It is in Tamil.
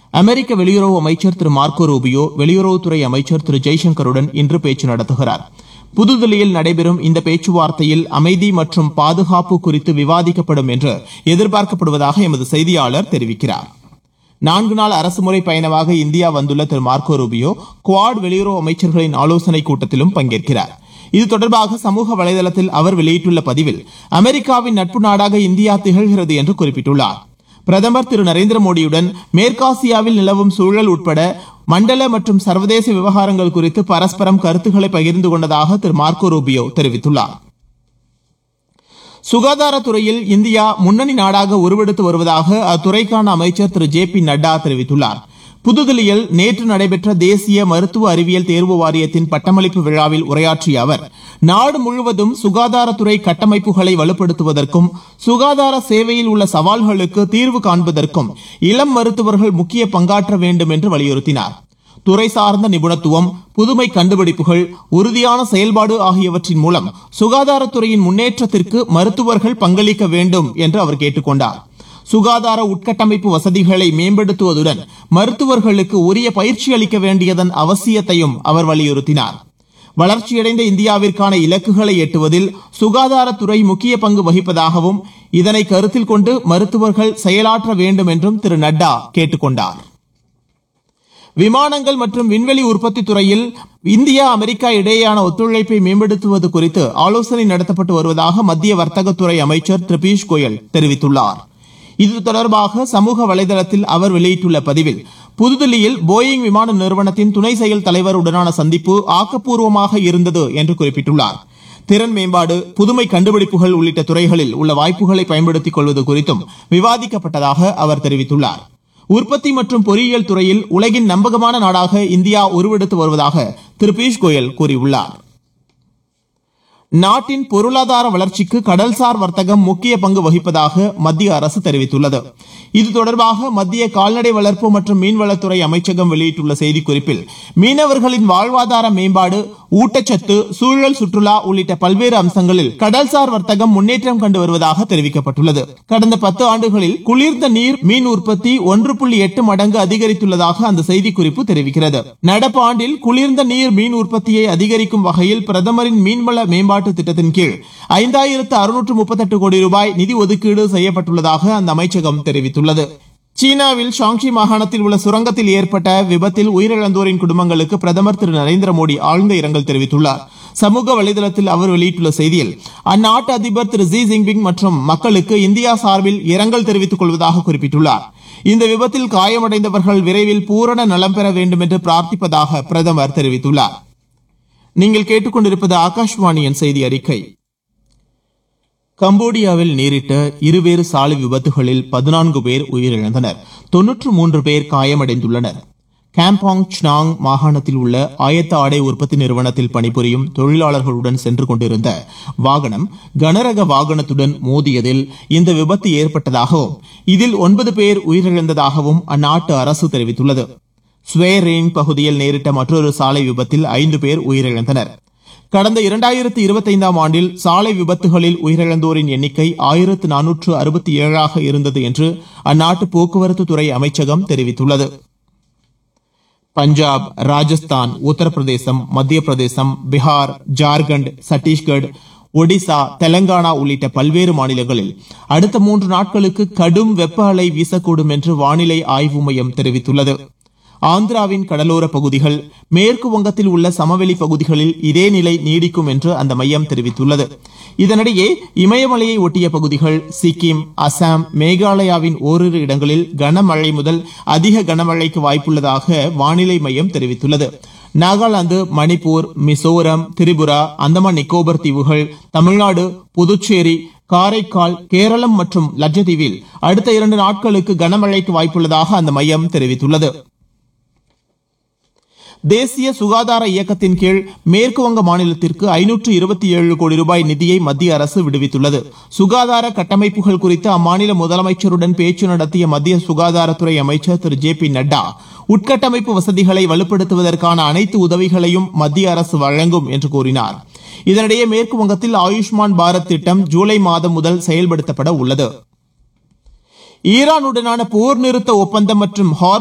அமெரிக்க வெளியுறவு அமைச்சர் திரு மார்க்கோ ரூபியோ வெளியுறவுத்துறை அமைச்சர் திரு ஜெய்சங்கருடன் இன்று பேச்சு நடத்துகிறார் புதுதில்லியில் நடைபெறும் இந்த பேச்சுவார்த்தையில் அமைதி மற்றும் பாதுகாப்பு குறித்து விவாதிக்கப்படும் என்று எதிர்பார்க்கப்படுவதாக எமது செய்தியாளர் தெரிவிக்கிறார் நான்கு நாள் அரசுமுறை பயணமாக இந்தியா வந்துள்ள திரு மார்க்கோ ரூபியோ குவாட் வெளியுறவு அமைச்சர்களின் ஆலோசனைக் கூட்டத்திலும் பங்கேற்கிறார் இது தொடர்பாக சமூக வலைதளத்தில் அவர் வெளியிட்டுள்ள பதிவில் அமெரிக்காவின் நட்பு நாடாக இந்தியா திகழ்கிறது என்று குறிப்பிட்டுள்ளார் பிரதமர் திரு நரேந்திர மோடியுடன் மேற்காசியாவில் நிலவும் சூழல் உட்பட மண்டல மற்றும் சர்வதேச விவகாரங்கள் குறித்து பரஸ்பரம் கருத்துக்களை பகிர்ந்து கொண்டதாக திரு மார்க்கோ ரூபியோ தெரிவித்துள்ளார் சுகாதாரத்துறையில் இந்தியா முன்னணி நாடாக உருவெடுத்து வருவதாக அத்துறைக்கான அமைச்சர் திரு ஜே பி நட்டா தெரிவித்துள்ளார் புதுதில்லியில் நேற்று நடைபெற்ற தேசிய மருத்துவ அறிவியல் தேர்வு வாரியத்தின் பட்டமளிப்பு விழாவில் உரையாற்றிய அவர் நாடு முழுவதும் சுகாதாரத்துறை கட்டமைப்புகளை வலுப்படுத்துவதற்கும் சுகாதார சேவையில் உள்ள சவால்களுக்கு தீர்வு காண்பதற்கும் இளம் மருத்துவர்கள் முக்கிய பங்காற்ற வேண்டும் என்று வலியுறுத்தினார் துறை சார்ந்த நிபுணத்துவம் புதுமை கண்டுபிடிப்புகள் உறுதியான செயல்பாடு ஆகியவற்றின் மூலம் சுகாதாரத்துறையின் முன்னேற்றத்திற்கு மருத்துவர்கள் பங்களிக்க வேண்டும் என்று அவர் கேட்டுக் கொண்டார் சுகாதார உட்கட்டமைப்பு வசதிகளை மேம்படுத்துவதுடன் மருத்துவர்களுக்கு உரிய பயிற்சி அளிக்க வேண்டியதன் அவசியத்தையும் அவர் வலியுறுத்தினார் வளர்ச்சியடைந்த இந்தியாவிற்கான இலக்குகளை எட்டுவதில் சுகாதாரத்துறை முக்கிய பங்கு வகிப்பதாகவும் இதனை கருத்தில் கொண்டு மருத்துவர்கள் செயலாற்ற வேண்டும் என்றும் திரு நட்டா கேட்டுக் கொண்டார் விமானங்கள் மற்றும் விண்வெளி உற்பத்தி துறையில் இந்தியா அமெரிக்கா இடையேயான ஒத்துழைப்பை மேம்படுத்துவது குறித்து ஆலோசனை நடத்தப்பட்டு வருவதாக மத்திய வர்த்தகத்துறை அமைச்சர் திரு பியூஷ் கோயல் தெரிவித்துள்ளார் இது தொடர்பாக சமூக வலைதளத்தில் அவர் வெளியிட்டுள்ள பதிவில் புதுதில்லியில் போயிங் விமான நிறுவனத்தின் துணை செயல் தலைவருடனான சந்திப்பு ஆக்கப்பூர்வமாக இருந்தது என்று குறிப்பிட்டுள்ளார் திறன் மேம்பாடு புதுமை கண்டுபிடிப்புகள் உள்ளிட்ட துறைகளில் உள்ள வாய்ப்புகளை பயன்படுத்திக் கொள்வது குறித்தும் விவாதிக்கப்பட்டதாக அவர் தெரிவித்துள்ளார் உற்பத்தி மற்றும் பொறியியல் துறையில் உலகின் நம்பகமான நாடாக இந்தியா உருவெடுத்து வருவதாக திரு பியூஷ் கோயல் கூறியுள்ளார் நாட்டின் பொருளாதார வளர்ச்சிக்கு கடல்சார் வர்த்தகம் முக்கிய பங்கு வகிப்பதாக மத்திய அரசு தெரிவித்துள்ளது இது தொடர்பாக மத்திய கால்நடை வளர்ப்பு மற்றும் மீன்வளத்துறை அமைச்சகம் வெளியிட்டுள்ள செய்திக்குறிப்பில் மீனவர்களின் வாழ்வாதார மேம்பாடு ஊட்டச்சத்து சூழல் சுற்றுலா உள்ளிட்ட பல்வேறு அம்சங்களில் கடல்சார் வர்த்தகம் முன்னேற்றம் கண்டு வருவதாக தெரிவிக்கப்பட்டுள்ளது கடந்த பத்து ஆண்டுகளில் குளிர்ந்த நீர் மீன் உற்பத்தி ஒன்று புள்ளி எட்டு மடங்கு அதிகரித்துள்ளதாக அந்த செய்திக்குறிப்பு தெரிவிக்கிறது நடப்பு ஆண்டில் குளிர்ந்த நீர் மீன் உற்பத்தியை அதிகரிக்கும் வகையில் பிரதமரின் மீன்வள மேம்பாட்டு திட்டத்தின் கீழ் ஐந்தாயிரத்து அறுநூற்று முப்பத்தெட்டு கோடி ரூபாய் நிதி ஒதுக்கீடு செய்யப்பட்டுள்ளதாக அந்த அமைச்சகம் தெரிவித்துள்ளது சீனாவில் ஷாங்ஷி மாகாணத்தில் உள்ள சுரங்கத்தில் ஏற்பட்ட விபத்தில் உயிரிழந்தோரின் குடும்பங்களுக்கு பிரதமர் திரு நரேந்திர மோடி ஆழ்ந்த இரங்கல் தெரிவித்துள்ளார் சமூக வலைதளத்தில் அவர் வெளியிட்டுள்ள செய்தியில் அந்நாட்டு அதிபர் திரு ஜி ஜின்பிங் மற்றும் மக்களுக்கு இந்தியா சார்பில் இரங்கல் தெரிவித்துக் கொள்வதாக குறிப்பிட்டுள்ளார் இந்த விபத்தில் காயமடைந்தவர்கள் விரைவில் பூரண நலம் பெற வேண்டும் என்று பிரார்த்திப்பதாக பிரதமர் தெரிவித்துள்ளார் நீங்கள் கேட்டுக்கொண்டிருப்பது ஆகாஷ்வாணியின் செய்தி அறிக்கை கம்போடியாவில் நேரிட்ட இருவேறு சாலை விபத்துகளில் பதினான்கு பேர் உயிரிழந்தனர் தொன்னூற்று மூன்று பேர் காயமடைந்துள்ளனர் கேம்பாங் சினாங் மாகாணத்தில் உள்ள ஆயத்த ஆடை உற்பத்தி நிறுவனத்தில் பணிபுரியும் தொழிலாளர்களுடன் சென்று கொண்டிருந்த வாகனம் கனரக வாகனத்துடன் மோதியதில் இந்த விபத்து ஏற்பட்டதாகவும் இதில் ஒன்பது பேர் உயிரிழந்ததாகவும் அந்நாட்டு அரசு தெரிவித்துள்ளது ஸ்வேரேன் பகுதியில் நேரிட்ட மற்றொரு சாலை விபத்தில் ஐந்து பேர் உயிரிழந்தனர் கடந்த இரண்டாயிரத்து இருபத்தைந்தாம் ஆண்டில் சாலை விபத்துகளில் உயிரிழந்தோரின் எண்ணிக்கை ஆயிரத்து நானூற்று அறுபத்தி ஏழாக இருந்தது என்று அந்நாட்டு போக்குவரத்து துறை அமைச்சகம் தெரிவித்துள்ளது பஞ்சாப் ராஜஸ்தான் உத்தரப்பிரதேசம் மத்திய பிரதேசம் பீகார் ஜார்க்கண்ட் சத்தீஸ்கர் ஒடிசா தெலங்கானா உள்ளிட்ட பல்வேறு மாநிலங்களில் அடுத்த மூன்று நாட்களுக்கு கடும் வெப்ப அலை வீசக்கூடும் என்று வானிலை ஆய்வு மையம் தெரிவித்துள்ளது ஆந்திராவின் கடலோர பகுதிகள் மேற்கு வங்கத்தில் உள்ள சமவெளி பகுதிகளில் இதே நிலை நீடிக்கும் என்று அந்த மையம் தெரிவித்துள்ளது இதனிடையே இமயமலையை ஒட்டிய பகுதிகள் சிக்கிம் அசாம் மேகாலயாவின் ஓரிரு இடங்களில் கனமழை முதல் அதிக கனமழைக்கு வாய்ப்புள்ளதாக வானிலை மையம் தெரிவித்துள்ளது நாகாலாந்து மணிப்பூர் மிசோரம் திரிபுரா அந்தமான் நிக்கோபர் தீவுகள் தமிழ்நாடு புதுச்சேரி காரைக்கால் கேரளம் மற்றும் லட்சத்தீவில் அடுத்த இரண்டு நாட்களுக்கு கனமழைக்கு வாய்ப்புள்ளதாக அந்த மையம் தெரிவித்துள்ளது தேசிய சுகாதார இயக்கத்தின் கீழ் மேற்கு வங்க மாநிலத்திற்கு ஐநூற்று இருபத்தி ஏழு கோடி ரூபாய் நிதியை மத்திய அரசு விடுவித்துள்ளது சுகாதார கட்டமைப்புகள் குறித்து அம்மாநில முதலமைச்சருடன் பேச்சு நடத்திய மத்திய சுகாதாரத்துறை அமைச்சர் திரு ஜே பி நட்டா உட்கட்டமைப்பு வசதிகளை வலுப்படுத்துவதற்கான அனைத்து உதவிகளையும் மத்திய அரசு வழங்கும் என்று கூறினார் இதனிடையே மேற்கு வங்கத்தில் ஆயுஷ்மான் பாரத் திட்டம் ஜூலை மாதம் முதல் செயல்படுத்தப்பட உள்ளது ஈரானுடனான போர் நிறுத்த ஒப்பந்தம் மற்றும் ஹார்மோஸ்